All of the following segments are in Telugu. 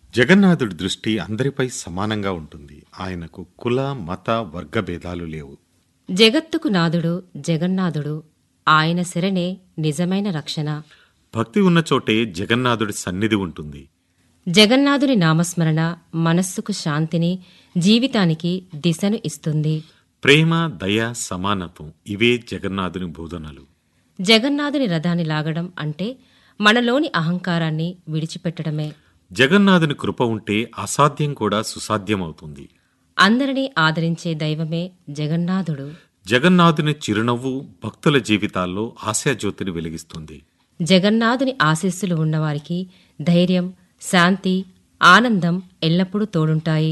జగన్నాథుడి దృష్టి అందరిపై సమానంగా ఉంటుంది ఆయనకు కుల మత వర్గ భేదాలు లేవు జగత్తుకు నాథుడు జగన్నాథుడు ఆయన శరణే నిజమైన రక్షణ భక్తి ఉన్న చోటే జగన్నాథుడి సన్నిధి ఉంటుంది జగన్నాథుని నామస్మరణ మనస్సుకు శాంతిని జీవితానికి దిశను ఇస్తుంది ప్రేమ దయ సమానత్వం ఇవే జగన్నాథుని బోధనలు జగన్నాథుని రథాన్ని లాగడం అంటే మనలోని అహంకారాన్ని విడిచిపెట్టడమే జగన్నాథుని కృప ఉంటే అసాధ్యం కూడా సుసాధ్యమవుతుంది అందరినీ ఆదరించే దైవమే జగన్నాథుడు జగన్నాథుని చిరునవ్వు భక్తుల జీవితాల్లో ఆశాజ్యోతిని వెలిగిస్తుంది జగన్నాథుని ఆశీస్సులు ఉన్నవారికి ధైర్యం శాంతి ఆనందం ఎల్లప్పుడూ తోడుంటాయి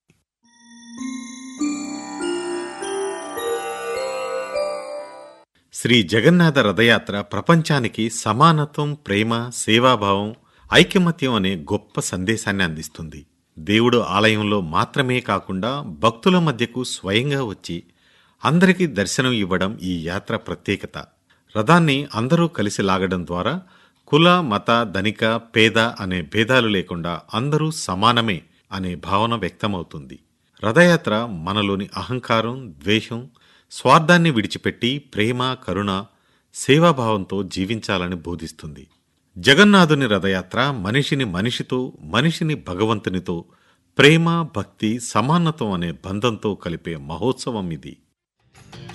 శ్రీ జగన్నాథ రథయాత్ర ప్రపంచానికి సమానత్వం ప్రేమ సేవాభావం ఐకమత్యం అనే గొప్ప సందేశాన్ని అందిస్తుంది దేవుడు ఆలయంలో మాత్రమే కాకుండా భక్తుల మధ్యకు స్వయంగా వచ్చి అందరికీ దర్శనం ఇవ్వడం ఈ యాత్ర ప్రత్యేకత రథాన్ని అందరూ కలిసి లాగడం ద్వారా కుల మత ధనిక పేద అనే భేదాలు లేకుండా అందరూ సమానమే అనే భావన వ్యక్తమవుతుంది రథయాత్ర మనలోని అహంకారం ద్వేషం స్వార్థాన్ని విడిచిపెట్టి ప్రేమ కరుణ సేవాభావంతో జీవించాలని బోధిస్తుంది జగన్నాథుని రథయాత్ర మనిషిని మనిషితో మనిషిని భగవంతునితో ప్రేమ భక్తి సమానత్వం అనే బంధంతో కలిపే మహోత్సవం ఇది